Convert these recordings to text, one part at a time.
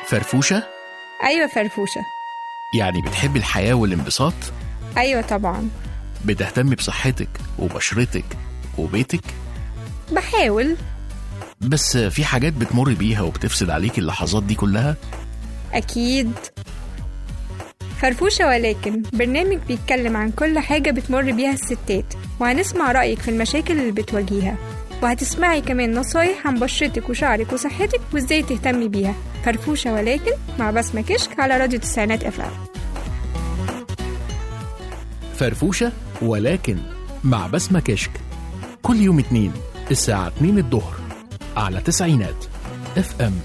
فرفوشة أيوة فرفوشة يعني بتحب الحياة والانبساط أيوة طبعا بتهتم بصحتك وبشرتك وبيتك بحاول بس في حاجات بتمر بيها وبتفسد عليك اللحظات دي كلها أكيد فرفوشة ولكن برنامج بيتكلم عن كل حاجة بتمر بيها الستات وهنسمع رأيك في المشاكل اللي بتواجهيها وهتسمعي كمان نصايح عن بشرتك وشعرك وصحتك وازاي تهتمي بيها فرفوشة ولكن مع بسمة كشك على راديو تسعينات اف ام فرفوشة ولكن مع بسمة كشك كل يوم اتنين الساعة 2 الظهر على تسعينات اف ام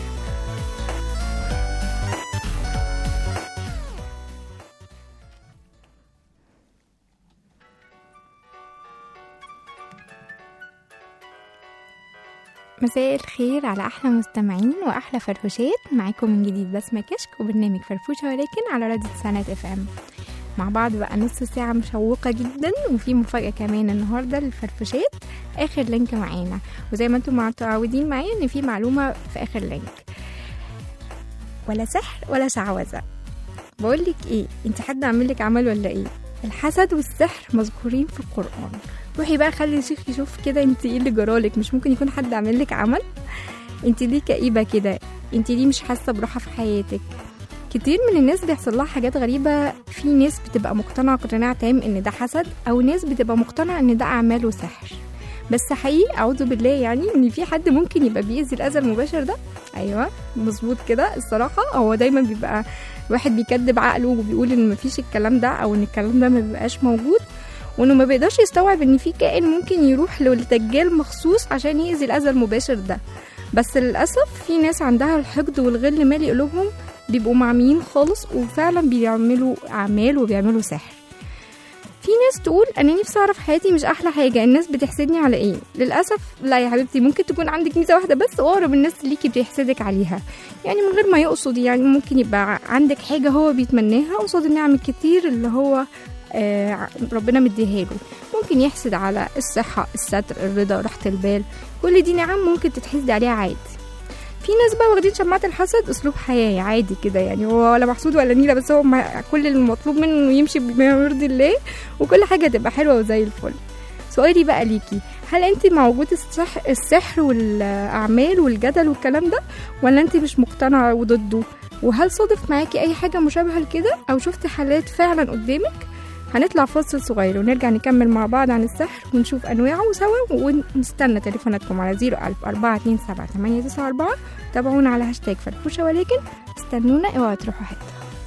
مساء الخير على أحلى مستمعين وأحلى فرفوشات معاكم من جديد بسمة كشك وبرنامج فرفوشة ولكن على راديو تسعينات اف ام مع بعض بقى نص ساعة مشوقة جدا وفي مفاجأة كمان النهاردة للفرفوشات آخر لينك معانا وزي ما انتم متعودين معايا ان في معلومة في آخر لينك ولا سحر ولا شعوذة بقولك ايه انت حد عامل لك عمل ولا ايه الحسد والسحر مذكورين في القرآن روحي بقى خلي الشيخ يشوف كده انت ايه اللي جرالك مش ممكن يكون حد عامل لك عمل انت ليه كئيبة كده انت ليه مش حاسة براحة في حياتك كتير من الناس بيحصل لها حاجات غريبة في ناس بتبقى مقتنعة اقتناع تام ان ده حسد او ناس بتبقى مقتنعة ان ده اعمال وسحر بس حقيقي اعوذ بالله يعني ان في حد ممكن يبقى بيأذي الاذى المباشر ده ايوه مظبوط كده الصراحة هو دايما بيبقى واحد بيكذب عقله وبيقول ان مفيش الكلام ده او ان الكلام ده ما بيبقاش موجود وانه ما بيقدرش يستوعب ان في كائن ممكن يروح للدجال مخصوص عشان يأذي الاذى المباشر ده بس للاسف في ناس عندها الحقد والغل مالي قلوبهم بيبقوا معميين خالص وفعلا بيعملوا اعمال وبيعملوا سحر في ناس تقول انا نفسي اعرف حياتي مش احلى حاجه الناس بتحسدني على ايه للاسف لا يا حبيبتي ممكن تكون عندك ميزه واحده بس واقرب الناس ليكي بيحسدك عليها يعني من غير ما يقصد يعني ممكن يبقى عندك حاجه هو بيتمناها قصاد النعم الكتير اللي هو آه ربنا مديها له ممكن يحسد على الصحة الستر الرضا راحة البال كل دي نعم ممكن تتحسد عليها عادي في ناس بقى واخدين شماعة الحسد أسلوب حياة عادي كده يعني هو ولا محسود ولا نيلة بس هو ما- كل المطلوب منه إنه يمشي بما يرضي الله وكل حاجة تبقى حلوة وزي الفل سؤالي بقى ليكي هل انت مع وجود السحر, السحر والاعمال والجدل والكلام ده ولا انت مش مقتنعه وضده وهل صادف معاكي اي حاجه مشابهه لكده او شفتي حالات فعلا قدامك هنطلع فاصل صغير ونرجع نكمل مع بعض عن السحر ونشوف انواعه سوا ونستنى تليفوناتكم على 01000 427 894 تابعونا على هاشتاج فرفوشه ولكن استنونا اوعوا تروحوا حته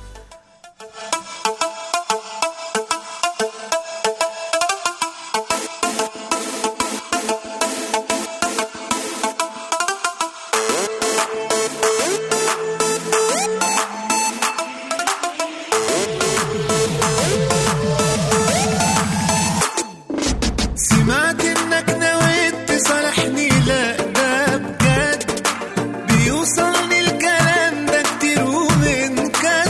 سمعت انك نويت تصالحني لا ده بجد بيوصلني الكلام ده كتير ومن كذا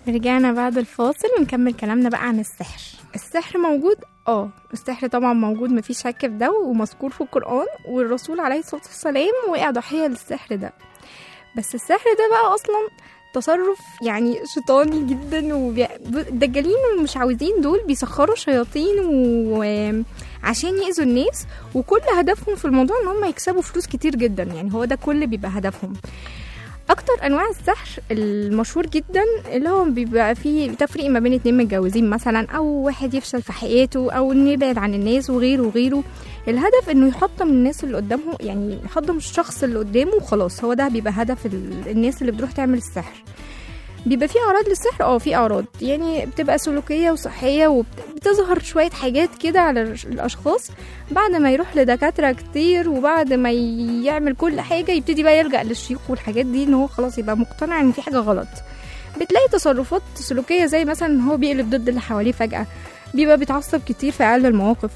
رجعنا بعد الفاصل ونكمل كلامنا بقى عن السحر السحر موجود اه السحر طبعا موجود مفيش شك في ده ومذكور في القرآن والرسول عليه الصلاة والسلام وقع ضحية للسحر ده بس السحر ده بقى اصلا تصرف يعني شيطاني جدا والدجالين والمش عاوزين دول بيسخروا شياطين وعشان يأذوا الناس وكل هدفهم في الموضوع ان هم يكسبوا فلوس كتير جدا يعني هو ده كل بيبقى هدفهم اكتر انواع السحر المشهور جدا اللي هو بيبقى فيه تفريق ما بين اتنين متجوزين مثلا او واحد يفشل في حياته او انه يبعد عن الناس وغيره وغيره الهدف انه يحطم الناس اللي قدامه يعني يحطم الشخص اللي قدامه وخلاص هو ده بيبقى هدف ال- الناس اللي بتروح تعمل السحر بيبقى في اعراض للسحر اه في اعراض يعني بتبقى سلوكيه وصحيه وبتظهر شويه حاجات كده على الش- الاشخاص بعد ما يروح لدكاتره كتير وبعد ما يعمل كل حاجه يبتدي بقى يلجا للشيوخ والحاجات دي ان هو خلاص يبقى مقتنع ان في حاجه غلط بتلاقي تصرفات سلوكيه زي مثلا ان هو بيقلب ضد اللي حواليه فجاه بيبقى بيتعصب كتير في اقل المواقف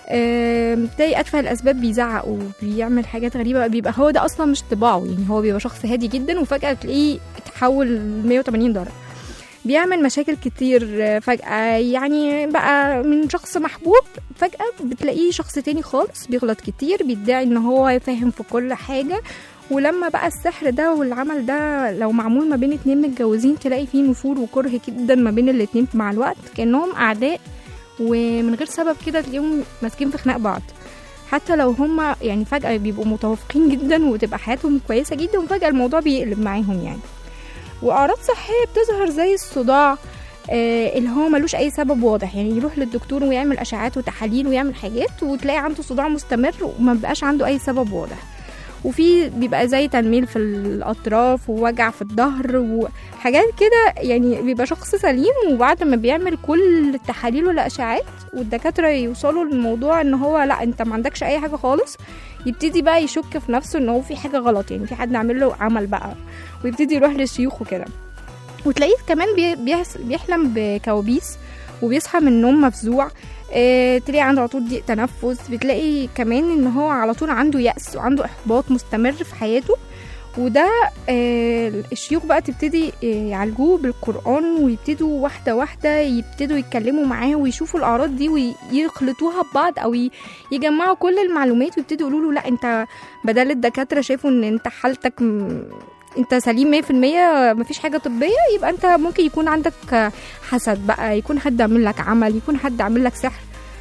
آم، تلاقي اتفه الاسباب بيزعق وبيعمل حاجات غريبه بيبقى هو ده اصلا مش طباعه يعني هو بيبقى شخص هادي جدا وفجاه تلاقيه اتحول 180 درجه بيعمل مشاكل كتير آه، فجأة يعني بقى من شخص محبوب فجأة بتلاقيه شخص تاني خالص بيغلط كتير بيدعي ان هو فاهم في كل حاجة ولما بقى السحر ده والعمل ده لو معمول ما بين اتنين متجوزين تلاقي فيه نفور وكره جدا ما بين الاتنين مع الوقت كأنهم أعداء ومن غير سبب كده تلاقيهم ماسكين في خناق بعض حتى لو هما يعني فجأة بيبقوا متوافقين جدا وتبقى حياتهم كويسة جدا وفجأة الموضوع بيقلب معاهم يعني وأعراض صحية بتظهر زي الصداع آه اللي هو ملوش أي سبب واضح يعني يروح للدكتور ويعمل أشعات وتحاليل ويعمل حاجات وتلاقي عنده صداع مستمر وما بقاش عنده أي سبب واضح وفي بيبقى زي تنميل في الأطراف ووجع في الظهر وحاجات كده يعني بيبقى شخص سليم وبعد ما بيعمل كل التحاليل والأشعات والدكاترة يوصلوا للموضوع ان هو لا انت ما عندكش اي حاجة خالص يبتدي بقى يشك في نفسه ان هو في حاجة غلط يعني في حد عامل له عمل بقى ويبتدي يروح للشيوخ وكده وتلاقيه كمان بي- بيحس- بيحلم بكوابيس وبيصحى من النوم مفزوع اه تلاقي عنده على طول ضيق تنفس بتلاقي كمان ان هو على طول عنده يأس وعنده احباط مستمر في حياته وده آه الشيوخ بقى تبتدي آه يعالجوه بالقرآن ويبتدوا واحدة واحدة يبتدوا يتكلموا معاه ويشوفوا الأعراض دي ويخلطوها ببعض أو ي- يجمعوا كل المعلومات ويبتدوا يقولوا له لا أنت بدل الدكاترة شافوا إن أنت حالتك م- انت سليم 100% مفيش حاجه طبيه يبقى انت ممكن يكون عندك حسد بقى يكون حد عامل لك عمل يكون حد عامل لك سحر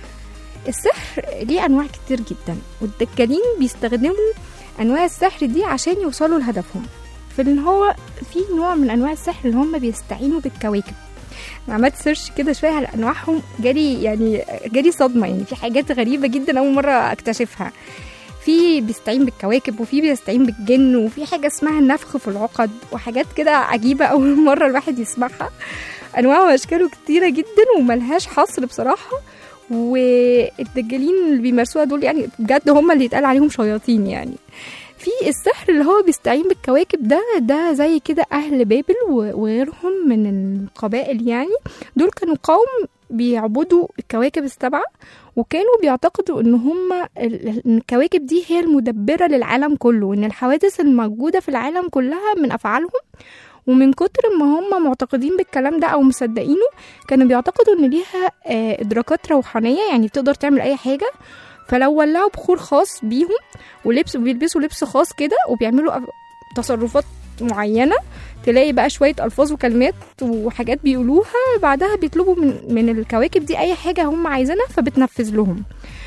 السحر ليه انواع كتير جدا والدجالين بيستخدموا انواع السحر دي عشان يوصلوا لهدفهم في ان هو في نوع من انواع السحر اللي هم بيستعينوا بالكواكب أنا عملت سيرش كده شويه على انواعهم جالي يعني جالي صدمه يعني في حاجات غريبه جدا اول مره اكتشفها في بيستعين بالكواكب وفي بيستعين بالجن وفي حاجه اسمها النفخ في العقد وحاجات كده عجيبه اول مره الواحد يسمعها انواع واشكاله كتيره جدا وملهاش حصر بصراحه والدجالين اللي بيمارسوها دول يعني بجد هم اللي يتقال عليهم شياطين يعني في السحر اللي هو بيستعين بالكواكب ده ده زي كده اهل بابل و- وغيرهم من القبائل يعني دول كانوا قوم بيعبدوا الكواكب السبعه وكانوا بيعتقدوا ان هم ال- ال- إن الكواكب دي هي المدبره للعالم كله وان الحوادث الموجوده في العالم كلها من افعالهم ومن كتر ما هم معتقدين بالكلام ده او مصدقينه كانوا بيعتقدوا ان ليها آه، ادراكات روحانيه يعني بتقدر تعمل اي حاجه فلو ولعوا بخور خاص بيهم ولبس بيلبسوا لبس خاص كده وبيعملوا أف- تصرفات معينه تلاقي بقى شويه الفاظ وكلمات وحاجات بيقولوها بعدها بيطلبوا من من الكواكب دي اي حاجه هم عايزينها فبتنفذ لهم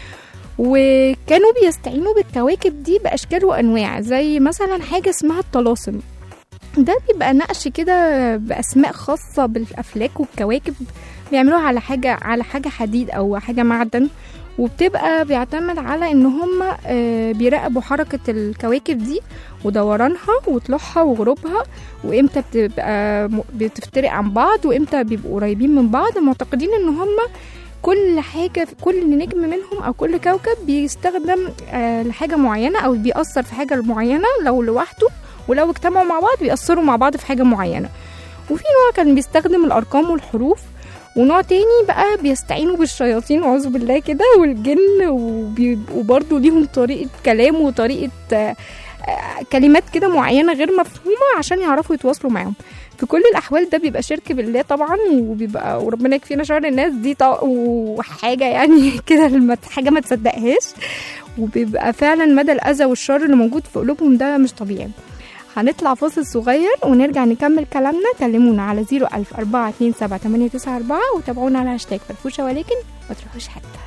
وكانوا بيستعينوا بالكواكب دي باشكال وانواع زي مثلا حاجه اسمها الطلاسم ده بيبقى نقش كده باسماء خاصه بالافلاك والكواكب بيعملوها على حاجه على حاجه حديد او حاجه معدن وبتبقى بيعتمد على ان هم آه، بيراقبوا حركه الكواكب دي ودورانها وطلوعها وغروبها وامتى بتبقى م- بتفترق عن بعض وامتى بيبقوا قريبين من بعض معتقدين ان هم كل حاجة كل نجم منهم أو كل كوكب بيستخدم آه، لحاجة معينة أو بيأثر في حاجة معينة لو لوحده ولو اجتمعوا مع بعض بيأثروا مع بعض في حاجة معينة وفي نوع كان بيستخدم الأرقام والحروف ونوع تاني بقى بيستعينوا بالشياطين أعوذ بالله كده والجن وبي- وبرضه ليهم طريقة كلام وطريقة آه، آه، كلمات كده معينة غير مفهومة عشان يعرفوا يتواصلوا معاهم في كل الاحوال ده بيبقى شرك بالله طبعا وبيبقى وربنا يكفينا شر الناس دي طا- وحاجه يعني كده لما- حاجه ما تصدقهاش وبيبقى فعلا مدى الاذى والشر اللي موجود في قلوبهم ده مش طبيعي هنطلع فاصل صغير ونرجع نكمل كلامنا كلمونا على 01000 427 894 وتابعونا على هاشتاج فرفوشة ولكن ما تروحوش حتة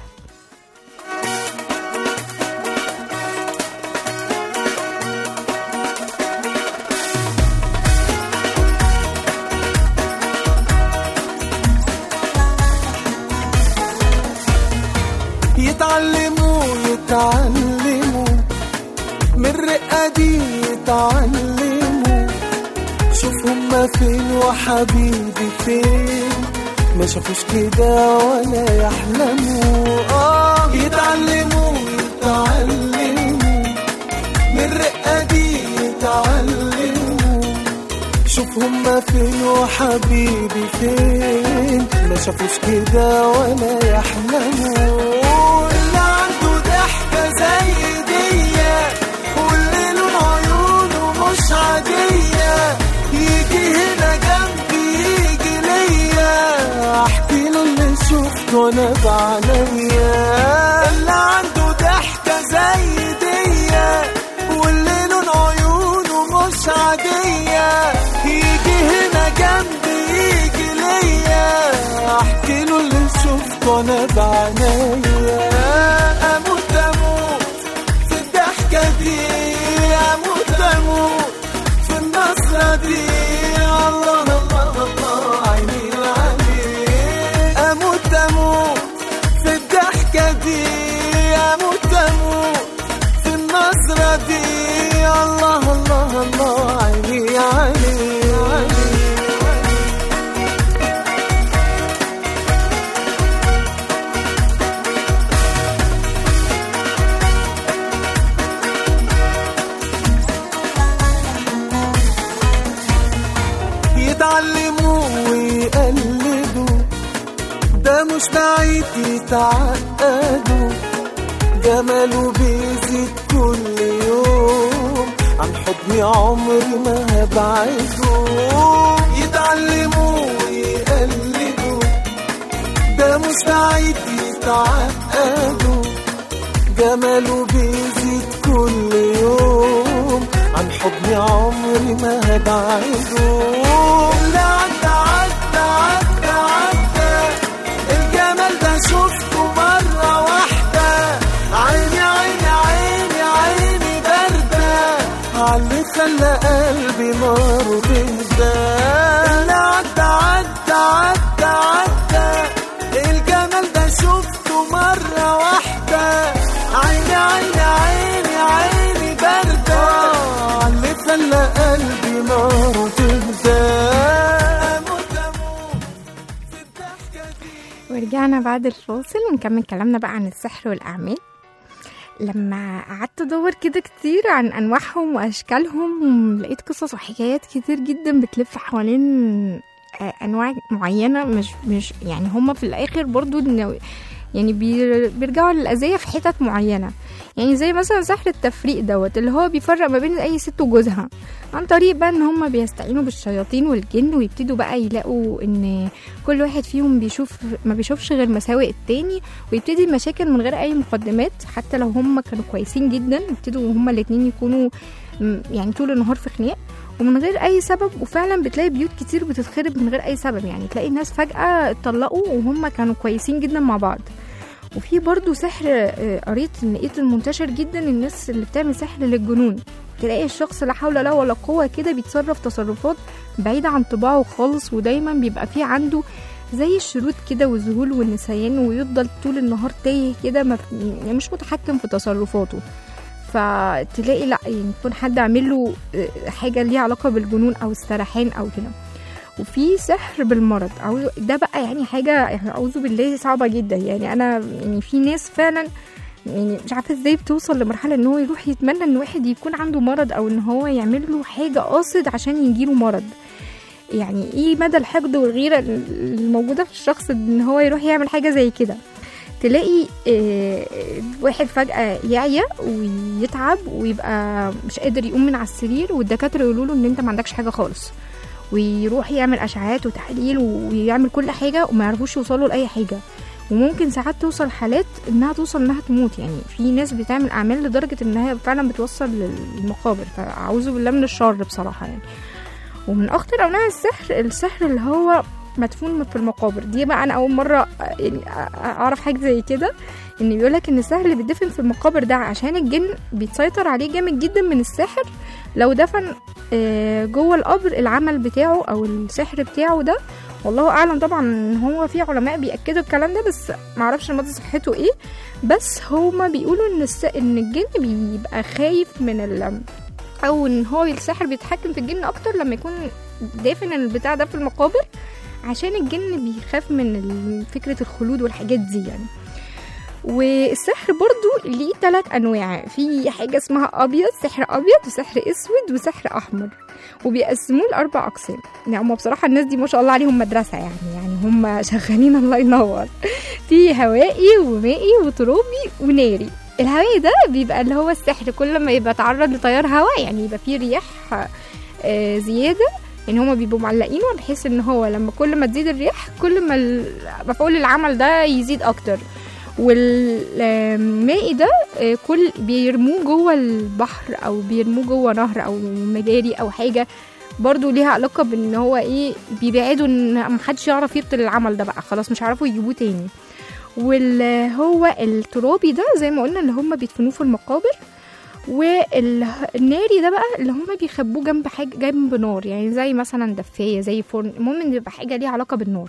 يتعلموا يتعلموا من الرقة دي يتعلموا شوف هما فين وحبيبي فين ما شافوش كده ولا يحلموا اه يتعلموا يتعلموا من الرقة دي يتعلموا شوف هما فين وحبيبي فين ما شافوش كده ولا يحلموا اللي عنده ضحكة زي دي واللي لون عيونه مش عادية يجي هنا جنبي يجي ليا احكي له اللي شفته انا بعينيا اللي عنده ضحكة زي دي واللي لون عيونه مش عادية يجي هنا جنبي يجي ليا احكي له اللي شفته انا بعينيا اموت اموت في الضحكة دي اموت اموت في النصرة دي الله الله الله عيني العليل اموت اموت في الضحكة دي اموت اموت في النظرة دي الله الله الله عيني علي يتعلموا ويقلدوا ده مش بعيد يتعقدوا جماله بيزيد كل يوم عن حضني عمري ما هبعده يتعلموا ويقلدوا ده مستعد يتعقدوا جماله بيزيد كل يوم عن حضني عمري ما هبعده اللي عدى عدى عدى عدى الجمال ده شفته مرة واحدة عيني عيني عيني عيني باردة عاللي خلى قلبي نار تهدى اللي عدى عدى عدى عدى الجمال ده شفته مرة واحدة عيني عيني عيني عيني باردة عاللي خلى قلبي نار تهدى أموت أموت في الضحكة دي ورجعنا بعد الفاصل ونكمل كلامنا بقى عن السحر والأعمال لما قعدت ادور كده كتير عن انواعهم واشكالهم لقيت قصص وحكايات كتير جدا بتلف حوالين آه، انواع معينه مش مش يعني هما في الاخر برضو إنه- يعني بير- بيرجعوا للاذيه في حتت معينه يعني زي مثلا سحر التفريق دوت اللي هو بيفرق ما بين اي ست وجوزها عن طريق بقى ان هما بيستعينوا بالشياطين والجن ويبتدوا بقى يلاقوا ان كل واحد فيهم بيشوف ما بيشوفش غير مساوئ التاني ويبتدي المشاكل من غير اي مقدمات حتى لو هم كانوا كويسين جدا يبتدوا هما الاتنين يكونوا م- يعني طول النهار في خناق ومن غير اي سبب وفعلا بتلاقي بيوت كتير بتتخرب من غير اي سبب يعني تلاقي الناس فجأة اتطلقوا وهم كانوا كويسين جدا مع بعض وفي برضو سحر آه، قريت ان لقيت المنتشر جدا الناس اللي بتعمل سحر للجنون تلاقي الشخص لا حول له ولا قوة كده بيتصرف تصرفات بعيدة عن طباعه خالص ودايما بيبقى فيه عنده زي الشروط كده والذهول والنسيان ويفضل طول النهار تايه كده ما يعني مش متحكم في تصرفاته فتلاقي لا يعني يكون حد عامل له آه، حاجه ليها علاقه بالجنون او السرحان او كده وفي سحر بالمرض او ده بقى يعني حاجه يعني اعوذ بالله صعبه جدا يعني انا يعني في ناس فعلا يعني مش عارفه ازاي بتوصل لمرحله ان هو يروح يتمنى ان واحد يكون عنده مرض او ان هو يعمل له حاجه قاصد عشان يجيله مرض يعني ايه مدى الحقد والغيره الموجوده في الشخص ان هو يروح يعمل حاجه زي كده تلاقي آه، واحد فجأة يعيا ويتعب ويبقى مش قادر يقوم من على السرير والدكاترة يقولوا له ان انت ما عندكش حاجة خالص ويروح يعمل اشعاعات وتحاليل ويعمل كل حاجه وما يعرفوش يوصلوا لاي حاجه وممكن ساعات توصل حالات انها توصل انها تموت يعني في ناس بتعمل اعمال لدرجه انها فعلا بتوصل للمقابر فاعوذ بالله من الشر بصراحه يعني ومن اخطر انواع السحر السحر اللي هو مدفون في المقابر دي بقى انا اول مره يعني اعرف حاجه زي كده ان بيقولك ان السحر اللي بيدفن في المقابر ده عشان الجن بيتسيطر عليه جامد جدا من الساحر لو دفن آه، جوه القبر العمل بتاعه او السحر بتاعه ده والله اعلم طبعا ان هو في علماء بياكدوا الكلام ده بس معرفش مدى صحته ايه بس هما بيقولوا ان الس... ان الجن بيبقى خايف من ال... او ان هو الساحر بيتحكم في الجن اكتر لما يكون دافن البتاع ده في المقابر عشان الجن بيخاف من ال- فكرة الخلود والحاجات دي يعني والسحر برضو ليه ثلاث انواع في حاجه اسمها ابيض سحر ابيض وسحر اسود وسحر احمر وبيقسموه لاربع اقسام يعني هم بصراحه الناس دي ما شاء الله عليهم مدرسه يعني يعني هم شغالين الله ينور في هوائي ومائي وترابي وناري الهوائي ده بيبقى اللي هو السحر كل ما يبقى تعرض لتيار هواء يعني يبقى فيه رياح آه، زياده يعني هما بيبقوا معلقينه بحيث ان هو لما كل ما تزيد الرياح كل ما ال- مفعول العمل ده يزيد اكتر والمائي ده آه، كل بيرموه جوه البحر او بيرموه جوه نهر او مجاري او حاجه برضو ليها علاقة بان هو ايه بيبعدوا ان محدش يعرف يبطل العمل ده بقى خلاص مش عارفوا يجيبوه تاني والهو الترابي ده زي ما قلنا اللي هم بيدفنوه في المقابر والناري ده بقى اللي هم بيخبوه جنب حاجه جنب نار يعني زي مثلا دفايه زي فرن المهم ان يبقى حاجه ليها علاقه بالنار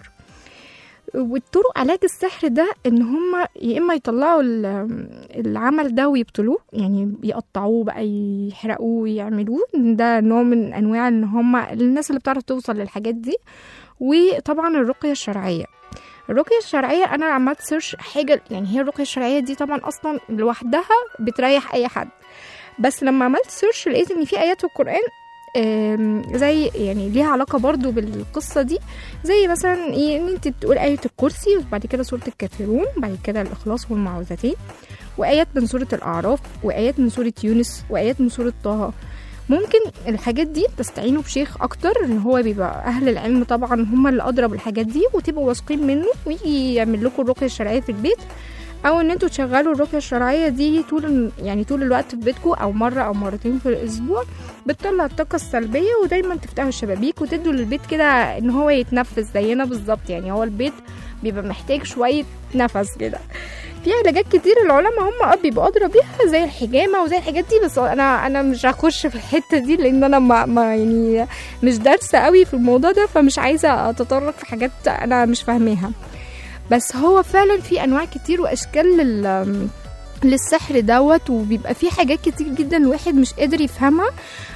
والطرق علاج السحر ده ان هم يا اما يطلعوا ال- العمل ده ويبطلوه يعني يقطعوه بقى يحرقوه ويعملوه ده نوع من انواع ان هم الناس اللي بتعرف توصل للحاجات دي وطبعا الرقيه الشرعيه الرقيه الشرعيه انا عملت سيرش حاجه يعني هي الرقيه الشرعيه دي طبعا اصلا لوحدها بتريح اي حد بس لما عملت سيرش لقيت ان في ايات في القران آم، زي يعني ليها علاقه برضو بالقصه دي زي مثلا ايه ان انت بتقول ايه الكرسي وبعد كده سوره الكافرون بعد كده الاخلاص والمعوذتين وايات من سوره الاعراف وايات من سوره يونس وايات من سوره طه ممكن الحاجات دي تستعينوا بشيخ اكتر ان هو بيبقى اهل العلم طبعا هم اللي ادرى بالحاجات دي وتبقوا واثقين منه ويجي يعمل لكم الرقيه الشرعيه في البيت او ان انتوا تشغلوا الرقيه الشرعيه دي طول يعني طول الوقت في بيتكم او مره او مرتين في الاسبوع بتطلع الطاقه السلبيه ودايما تفتحوا الشبابيك وتدوا للبيت كده ان هو يتنفس زينا بالظبط يعني هو البيت بيبقى محتاج شويه نفس كده في علاجات كتير العلماء هم اه بيبقوا ادرى بيها زي الحجامه وزي الحاجات دي بس انا انا مش هخش في الحته دي لان انا ما, ما يعني مش دارسه قوي في الموضوع ده فمش عايزه اتطرق في حاجات انا مش فاهماها بس هو فعلا في انواع كتير واشكال لل للسحر دوت وبيبقى في حاجات كتير جدا الواحد مش قادر يفهمها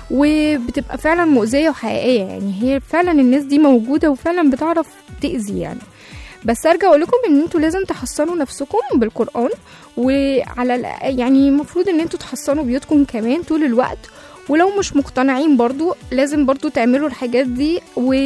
وبتبقى فعلا مؤذية وحقيقية يعني هي فعلا الناس دي موجودة وفعلا بتعرف تأذي يعني بس ارجع اقول لكم ان انتوا لازم تحصنوا نفسكم بالقران وعلى الأ- يعني المفروض ان انتوا تحصنوا بيوتكم كمان طول الوقت ولو مش مقتنعين برضو لازم برضو تعملوا الحاجات دي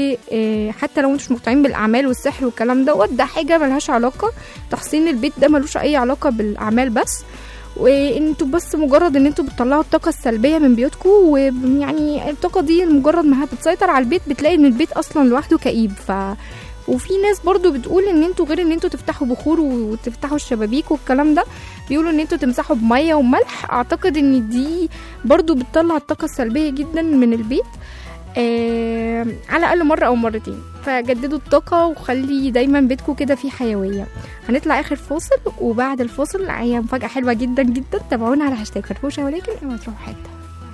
وحتى لو انتوا مش مقتنعين بالاعمال والسحر والكلام دوت ده حاجه ملهاش علاقه تحصين البيت ده ملوش اي علاقه بالاعمال بس وانتوا بس مجرد ان انتوا بتطلعوا الطاقه السلبيه من بيوتكم ويعني الطاقه دي مجرد ما هتتسيطر على البيت بتلاقي ان البيت اصلا لوحده كئيب ف وفي ناس برضو بتقول ان انتوا غير ان انتوا تفتحوا بخور وتفتحوا الشبابيك والكلام ده بيقولوا ان انتوا تمسحوا بميه وملح اعتقد ان دي برضو بتطلع الطاقه السلبيه جدا من البيت آه على الاقل مره او مرتين فجددوا الطاقه وخلي دايما بيتكم كده فيه حيويه هنطلع اخر فاصل وبعد الفاصل هي مفاجاه حلوه جدا جدا تابعونا على هاشتاج فرفوشه ولكن اوعوا تروحوا حته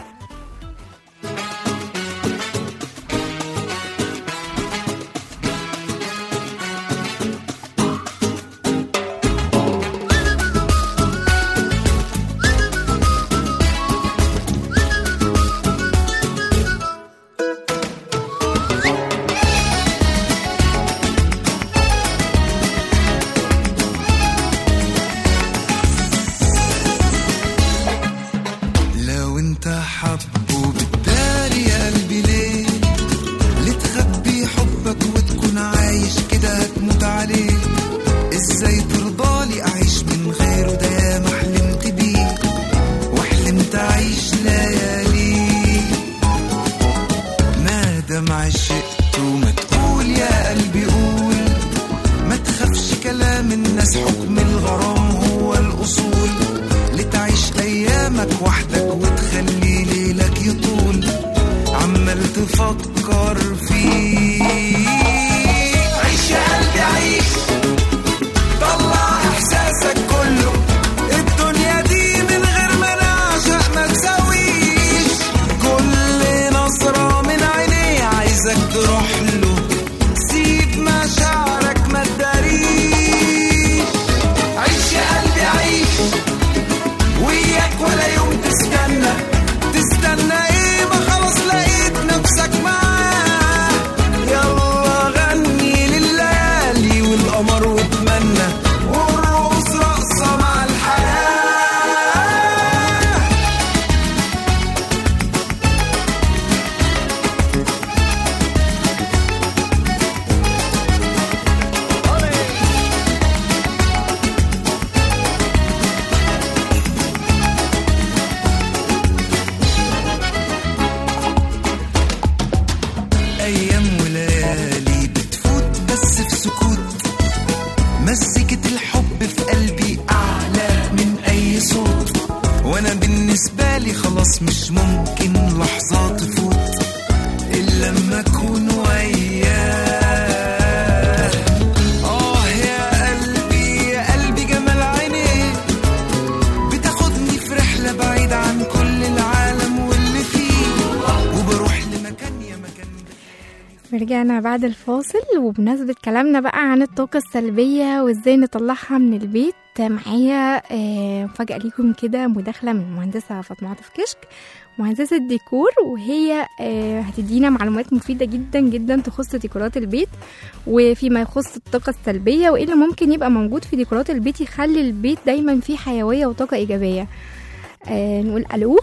لو انت حبه بالتالي يا قلبي ليه لتخبي حبك وتكون عايش كده هتموت عليه ازاي ترضالي اعيش من غيره ده يا ما حلمت بيه وحلمت اعيش ليالي ما دام عشقت تفكر فيه عيش يا قلبي عيش طلع احساسك كله الدنيا دي من غير ما نعشق ما تساويش كل نظرة من عينيه عايزك تروح له سيب مشاعرك ما تداريش عيش يا قلبي عيش وياك ولا يوم تستنى تستنى ايه ما خلاص لقيت نفسك معاه يلا غني لليالي والقمر واتمنى والرقص رقصة مع الحياة أيام وليالي بتفوت بس في سكوت مسكة الحب في قلبي أعلى من أي صوت وأنا بالنسبة لي خلاص مش ممكن لحظة تفوت إلا لما أكون وياه آه يا قلبي يا قلبي جمال عينيه بتاخدني في رحلة بعيد عن كل العالم واللي فيه وبروح لمكان يا مكان رجعنا بعد الفاصل وبمناسبة كلامنا بقى عن الطاقة السلبية وازاي نطلعها من البيت معايا آه، مفاجأة ليكم كده مداخلة من المهندسة فاطمة عاطف كشك مهندسة ديكور وهي آه، هتدينا معلومات مفيدة جدا جدا تخص ديكورات البيت وفيما يخص الطاقة السلبية وايه اللي ممكن يبقى موجود في ديكورات البيت يخلي البيت دايما فيه حيوية وطاقة إيجابية آه، نقول ألو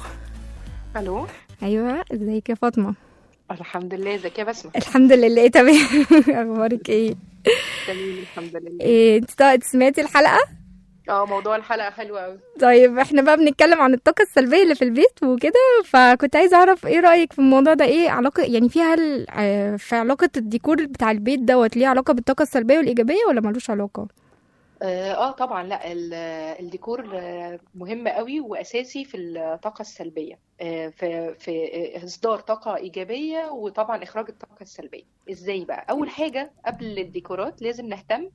الو أيوة ازيك يا فاطمة الحمد لله ازيك يا بسمة الحمد لله تمام اخبارك ايه تمام الحمد لله إيه، انت طا- سمعتي الحلقه اه موضوع الحلقة حلو قوي طيب احنا بقى بنتكلم عن الطاقه السلبيه اللي في البيت وكده فكنت عايزه اعرف ايه رايك في الموضوع ده ايه علاقه يعني فيها هل آه، في علاقه الديكور بتاع البيت دوت ليه علاقه بالطاقه السلبيه والايجابيه ولا ملوش علاقه اه آه، طبعا لا ال- الديكور آه، مهم قوي واساسي في الطاقة السلبية آه، في في آه، اصدار طاقة ايجابية وطبعا اخراج الطاقة السلبية ازاي بقى اول حاجة قبل الديكورات لازم نهتم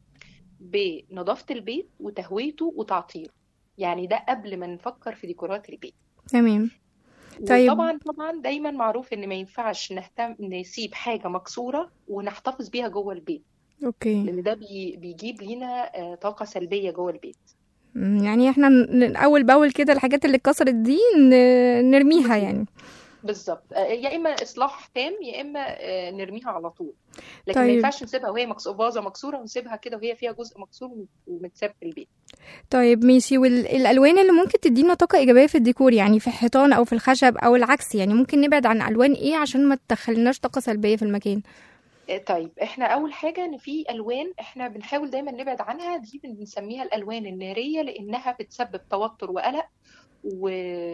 بنظافة البيت وتهويته وتعطيره يعني ده قبل ما نفكر في ديكورات البيت تمام طيب. وطبعا طبعا دايما معروف ان ما ينفعش نهتم نسيب حاجة مكسورة ونحتفظ بيها جوه البيت اوكي لان ده بي بيجيب لينا آه، طاقة سلبية جوه البيت مم، يعني احنا ن- اول باول كده الحاجات اللي اتكسرت دي ن- نرميها يعني بالظبط آه، يا اما اصلاح تام يا اما آه، نرميها على طول لكن ما طيب. ينفعش نسيبها وهي مكسوره فازه مكسوره ونسيبها كده وهي فيها جزء مكسور ومتساب في البيت طيب ماشي والالوان اللي ممكن تدينا طاقه ايجابيه في الديكور يعني في الحيطان او في الخشب او العكس يعني ممكن نبعد عن الوان ايه عشان ما تدخلناش طاقه سلبيه في المكان آه، طيب احنا اول حاجه ان في الوان احنا بنحاول دايما نبعد عنها دي بنسميها الالوان الناريه لانها بتسبب توتر وقلق و...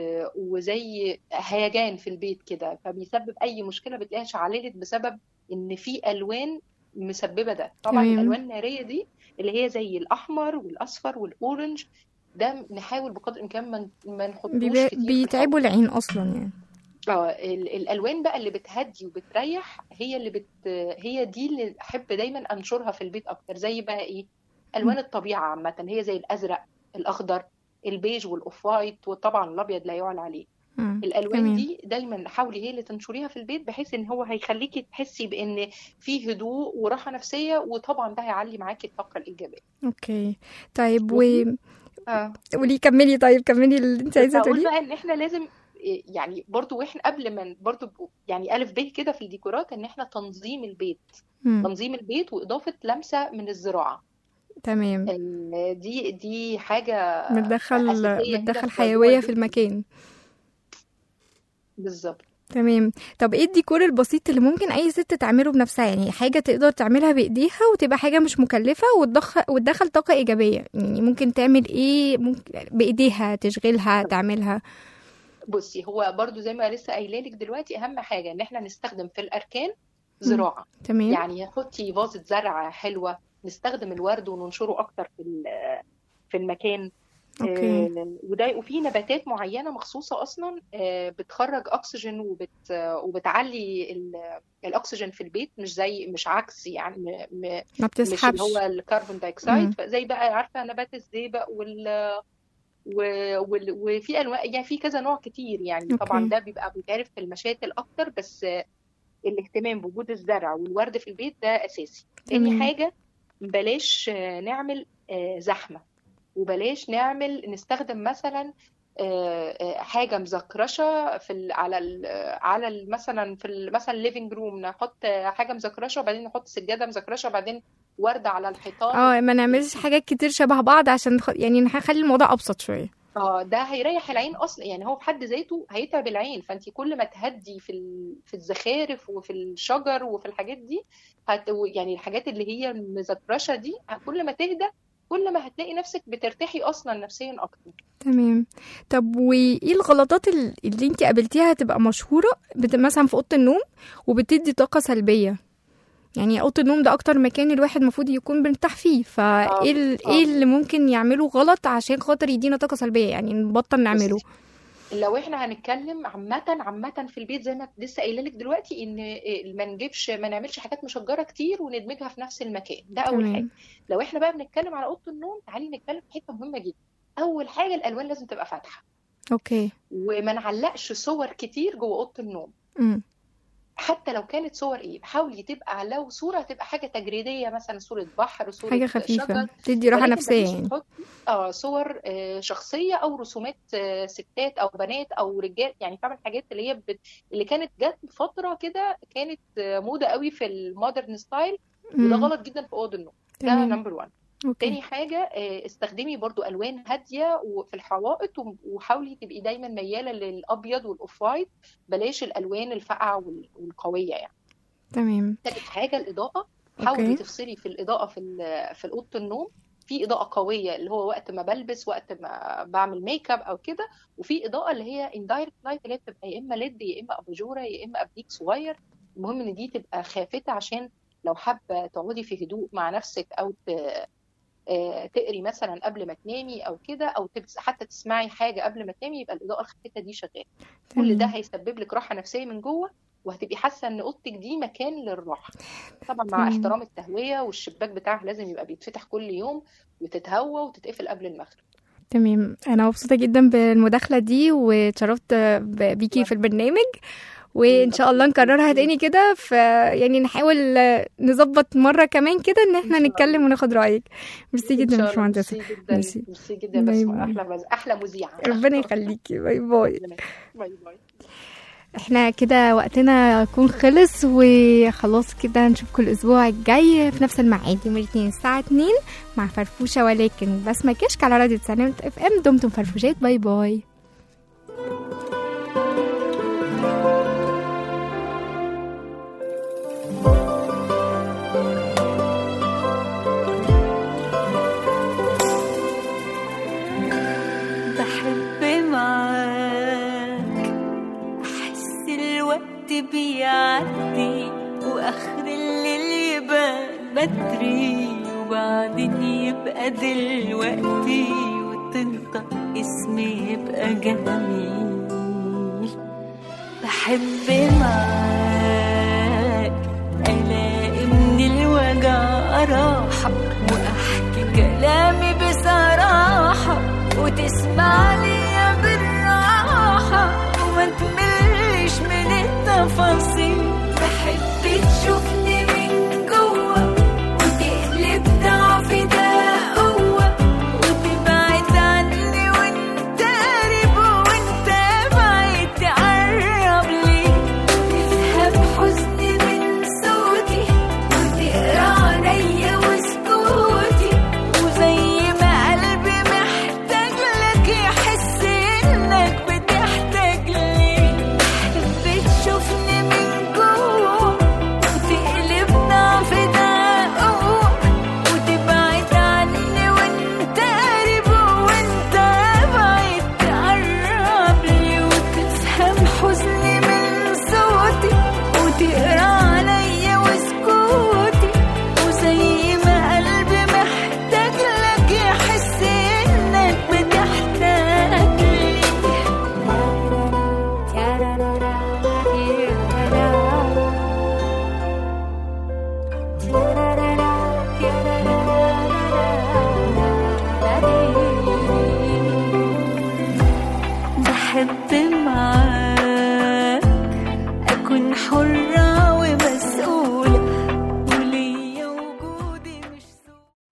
وزي هيجان في البيت كده فبيسبب اي مشكله بتلاقيها شعللت بسبب ان في الوان مسببه ده طبعا تمام. الالوان الناريه دي اللي هي زي الاحمر والاصفر والاورنج ده نحاول بقدر الامكان ما ما نحطوش بيبقى- كتير في بيتعبوا العين اصلا يعني اه ال- الالوان بقى اللي بتهدي وبتريح هي اللي بت هي دي اللي احب دايما انشرها في البيت اكتر زي بقى ايه الوان الطبيعه عامه هي زي الازرق الاخضر البيج والاوف وايت وطبعا الابيض لا يعلى عليه مم. الالوان تمام. دي دايما حاولي هي اللي تنشريها في البيت بحيث ان هو هيخليكي تحسي بان في هدوء وراحه نفسيه وطبعا ده هيعلي معاكي الطاقه الايجابيه اوكي طيب و بصي. اه قولي كملي طيب كملي اللي انت عايزه بقول تقوليه بقى ان احنا لازم إيه، يعني برضو واحنا قبل ما برضو ب- يعني الف ب كده في الديكورات ان احنا تنظيم البيت مم. تنظيم البيت واضافه لمسه من الزراعه تمام ال- دي دي حاجه بتدخل أساسية كده بتدخل في حيويه موضوع في البيت. المكان بالظبط تمام طب ايه الديكور البسيط اللي ممكن اي ست تعمله بنفسها يعني حاجه تقدر تعملها بايديها وتبقى حاجه مش مكلفه وتدخل وتدخل طاقه ايجابيه يعني ممكن تعمل ايه ممكن بايديها تشغلها تعملها بصي هو برضو زي ما لسه قايله لك دلوقتي اهم حاجه ان احنا نستخدم في الاركان زراعه تمام يعني حطي فازه زرع حلوه نستخدم الورد وننشره اكتر في ال- في المكان اوكي آه، وده وفي نباتات معينه مخصوصه اصلا آه، بتخرج اكسجين وبت وبتعلي ال- الاكسجين في البيت مش زي مش عكس يعني م- م- ما مش اللي بتسحبش هو الكربون مم. دايوكسيد زي بقى عارفه نبات الزئبق وال و- وال- وفي انواع يعني في كذا نوع كتير يعني طبعا اوكي ده بيبقى بيتعرف في المشاتل اكتر بس آه، الاهتمام بوجود الزرع والورد في البيت ده اساسي تاني تمام حاجه بلاش آه، نعمل آه، زحمه وبلاش نعمل نستخدم مثلا آه، آه، حاجه مزكرشه في ال على ال على ال مثلا في ال مثلا الليفنج روم نحط حاجه مزكرشه وبعدين نحط سجاده مزكرشه وبعدين ورده على الحيطان اه ما نعملش حاجات كتير شبه بعض عشان نخ... يعني نخلي الموضوع ابسط شويه اه ده هيريح العين اصلا يعني هو في حد ذاته هيتعب العين فانت كل ما تهدي في ال- في الزخارف وفي الشجر وفي الحاجات دي هت يعني الحاجات اللي هي المزكرشه دي كل ما تهدى كل ما هتلاقي نفسك بترتاحي اصلا نفسيا اكتر تمام طب وايه الغلطات ال- اللي انت قابلتيها هتبقى مشهوره بت... مثلا في اوضه النوم وبتدي طاقه سلبيه يعني اوضه النوم ده اكتر مكان الواحد المفروض يكون مرتاح فيه فايه ال... اه ايه اللي ممكن يعمله غلط عشان خاطر يدينا طاقه سلبيه يعني نبطل نعمله بصي لو احنا هنتكلم عامة عامة في البيت زي ما لسه قايله لك دلوقتي ان ما نجيبش ما نعملش حاجات مشجرة كتير وندمجها في نفس المكان ده اول حاجة تمام لو احنا بقى بنتكلم على اوضة النوم تعالي نتكلم في حتة مهمة جدا اول حاجة الالوان لازم تبقى فاتحة اوكي وما نعلقش صور كتير جوه اوضه النوم امم حتى لو كانت صور ايه حاولي تبقى لو صوره تبقى حاجه تجريديه مثلا صوره بحر صوره حاجه خفيفه شجر تدي راحه ولكن نفسيه بلاش يعني تحطي اه صور آه، شخصيه او رسومات آه، ستات او بنات او رجال يعني فاهمه الحاجات اللي هي بت... اللي كانت جت فتره كده كانت آه، موضه قوي في المودرن ستايل وده امم غلط جدا في اوضه النوم ده تمام نمبر 1 اوكي تاني حاجة آه، استخدمي برضو ألوان هادية وفي الحوائط وم- وحاولي تبقي دايما ميالة للأبيض والأوف وايت بلاش الألوان الفاقعة وال- والقوية يعني تمام تالت حاجة الإضاءة حاولي اوكي تفصلي في الإضاءة في ال- في أوضة النوم في إضاءة قوية اللي هو وقت ما بلبس وقت ما بعمل ميك اب أو كده وفي إضاءة اللي هي اندايركت لايت اللي هي بتبقى يا إما ليد يا إما أباجورة يا إما أبليك صغير المهم إن دي تبقى خافتة عشان لو حابة تقعدي في هدوء مع نفسك أو ت- آه، تقري مثلا قبل ما تنامي او كده او تبس حتى تسمعي حاجه قبل ما تنامي يبقى الاضاءه الخافته دي شغاله كل ده تمام هيسبب لك راحه نفسيه من جوه وهتبقي حاسه ان اوضتك دي مكان للراحه طبعا مع تمام احترام التهويه والشباك بتاعها لازم يبقى بيتفتح كل يوم وتتهوى وتتقفل قبل المغرب تمام انا مبسوطه جدا بالمداخله دي واتشرفت ب- بيكي في البرنامج وان شاء الله نكررها تاني كده ف يعني نحاول نظبط مره كمان كده ان احنا ان شاء نتكلم الله وناخد رايك ميرسي ان جدا يا شاء الله باشمهندسه ميرسي جدا ميرسي ميرسي جدا باي بس باي احلى مز... احلى مذيعه ربنا يخليكي باي باي باي باي احنا كده وقتنا يكون خلص وخلاص كده نشوفكم الاسبوع الجاي في نفس الميعاد يوم الاثنين الساعه 2 مع فرفوشه ولكن بسمه كشك على راديو سلامة اف ام دمتم فرفوشات باي باي بحب معاك أحس الوقت بيعدي وآخر الليل يبقى بدري وبعدين يبقى دلوقتي وتنطق اسمي يبقى جميل بحب معاك ألاقي من الوجع راحة وأحكي كلامي بصراحة وتسمع لي بالراحة وما تملش من التفاصيل بحب تشوفني من جوه وتقلب ضعفي ده قوة وتبعد عني وانت قريب وانت بعيد تقرب لي تفهم حزني من صوتي وتقرا عينيا وسكوتي وزي ما قلبي محتاج لك يحس انك بتحتاج لي بتشوفني من جوه وتقلب أحب معاك أكون حرة ومسؤولة